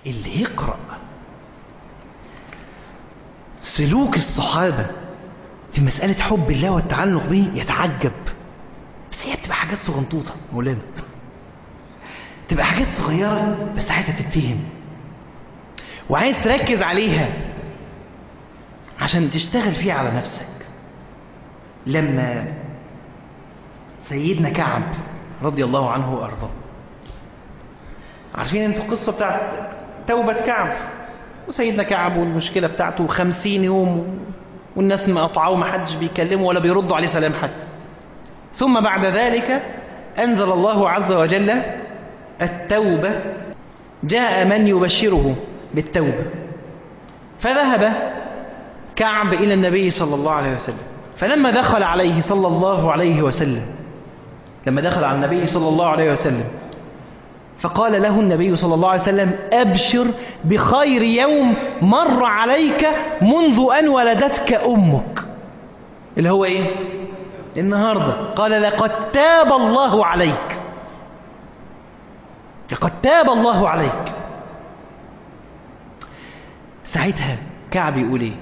اللي يقرأ سلوك الصحابة في مسألة حب الله والتعلق به يتعجب بس هي بتبقى حاجات صغنطوطة مولانا تبقى حاجات صغيرة بس عايزة تتفهم وعايز تركز عليها عشان تشتغل فيها على نفسك لما سيدنا كعب رضي الله عنه وارضاه عارفين انتوا القصه بتاعت توبه كعب وسيدنا كعب والمشكله بتاعته خمسين يوم والناس مقطعوه ما حدش بيكلمه ولا بيردوا عليه سلام حتى ثم بعد ذلك انزل الله عز وجل التوبه جاء من يبشره بالتوبه فذهب كعب الى النبي صلى الله عليه وسلم فلما دخل عليه صلى الله عليه وسلم لما دخل على النبي صلى الله عليه وسلم فقال له النبي صلى الله عليه وسلم أبشر بخير يوم مر عليك منذ أن ولدتك أمك اللي هو إيه؟ النهاردة قال لقد تاب الله عليك لقد تاب الله عليك ساعتها كعب يقول إيه؟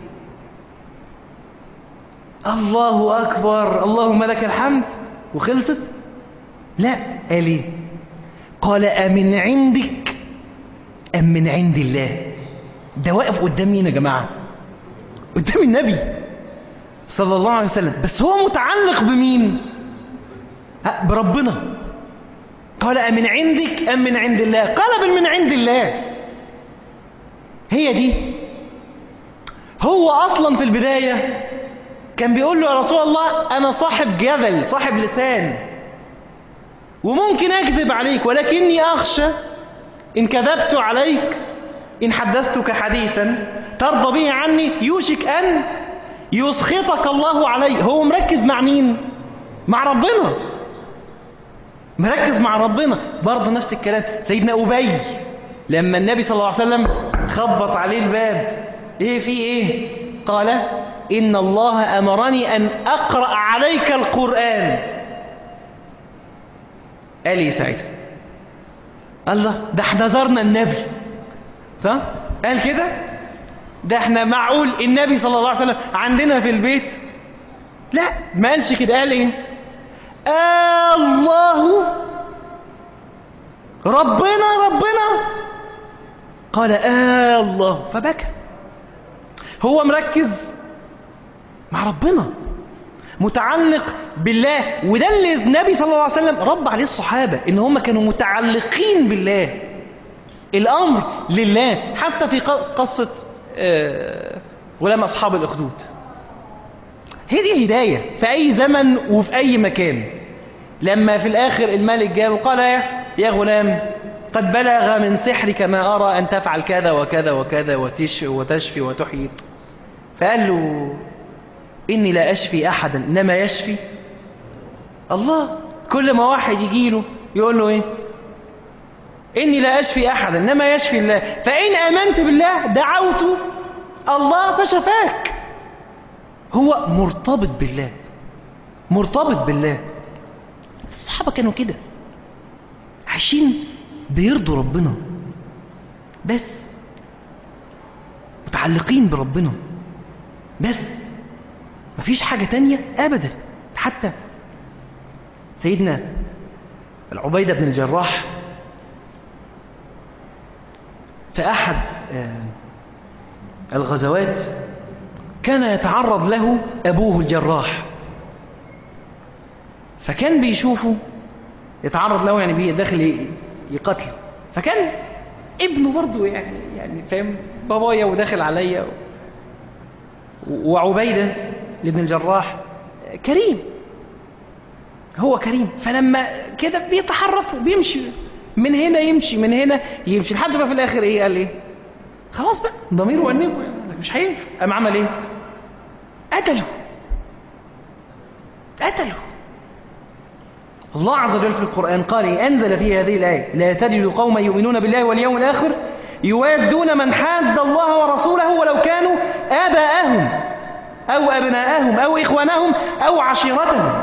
الله أكبر اللهم لك الحمد وخلصت لا قال ايه قال أمن عندك أم من عند الله ده واقف قدام مين يا جماعة قدام النبي صلى الله عليه وسلم بس هو متعلق بمين ها، بربنا قال أمن عندك أم من عند الله قال بل من عند الله هي دي هو أصلا في البداية كان بيقول له يا رسول الله أنا صاحب جدل صاحب لسان وممكن أكذب عليك ولكني أخشى إن كذبت عليك إن حدثتك حديثا ترضى به عني يوشك أن يسخطك الله علي هو مركز مع مين؟ مع ربنا مركز مع ربنا برضه نفس الكلام سيدنا أبي لما النبي صلى الله عليه وسلم خبط عليه الباب إيه في إيه؟ قال إن الله أمرني أن أقرأ عليك القرآن قال لي ساعتها الله ده احنا زرنا النبي صح؟ قال كده ده احنا معقول النبي صلى الله عليه وسلم عندنا في البيت لا ما قالش كده قال ايه آه الله ربنا ربنا قال آه الله فبكى هو مركز مع ربنا متعلق بالله وده اللي النبي صلى الله عليه وسلم رب عليه الصحابة ان هم كانوا متعلقين بالله الامر لله حتى في قصة آه، غلام اصحاب الاخدود هي دي هداية في اي زمن وفي اي مكان لما في الاخر الملك جاء وقال يا يا غلام قد بلغ من سحرك ما ارى ان تفعل كذا وكذا وكذا وتشفي وتشفي وتحيي فقال له إني لا أشفي أحدا إنما يشفي الله كل ما واحد يجي له يقول له إيه إني لا أشفي أحدا إنما يشفي الله فإن آمنت بالله دعوت الله فشفاك هو مرتبط بالله مرتبط بالله الصحابة كانوا كده عايشين بيرضوا ربنا بس متعلقين بربنا بس مفيش حاجة تانية أبدا حتى سيدنا العبيدة بن الجراح في أحد آه، الغزوات كان يتعرض له أبوه الجراح فكان بيشوفه يتعرض له يعني بي- داخل ي- يقتله فكان ابنه برضه يعني يعني فاهم بابايا وداخل عليا وعبيدة لابن الجراح كريم هو كريم فلما كده بيتحرف وبيمشي من هنا يمشي من هنا يمشي لحد ما في الاخر ايه قال ايه خلاص بقى ضميره وانبه يعني مش هينفع قام عمل ايه قتله قتله الله عز وجل في القرآن قال إيه؟ أنزل في هذه الآية لا تجد قوما يؤمنون بالله واليوم الآخر يوادون من حاد الله ورسوله ولو كانوا آباءهم أو أبناءهم أو إخوانهم أو عشيرتهم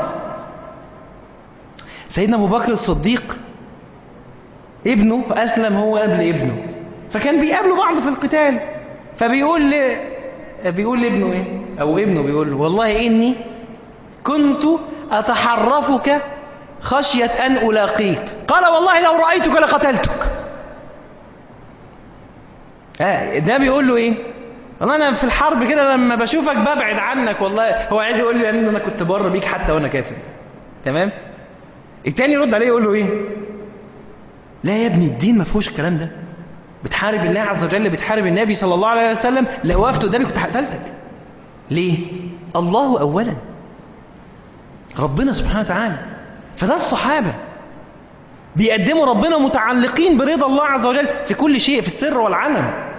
سيدنا أبو بكر الصديق ابنه أسلم هو قبل ابنه فكان بيقابلوا بعض في القتال فبيقول ل... بيقول لابنه ايه او ابنه بيقول له والله اني كنت اتحرفك خشية ان الاقيك قال والله لو رأيتك لقتلتك آه ده بيقول له ايه والله انا في الحرب كده لما بشوفك ببعد عنك والله هو عايز يقول لي ان انا كنت بره بيك حتى وانا كافر تمام التاني يرد عليه يقول له ايه لا يا ابني الدين ما فيهوش الكلام ده بتحارب الله عز وجل بتحارب النبي صلى الله عليه وسلم لو وقفت قدامي كنت قتلتك ليه الله اولا ربنا سبحانه وتعالى فده الصحابه بيقدموا ربنا متعلقين برضا الله عز وجل في كل شيء في السر والعلن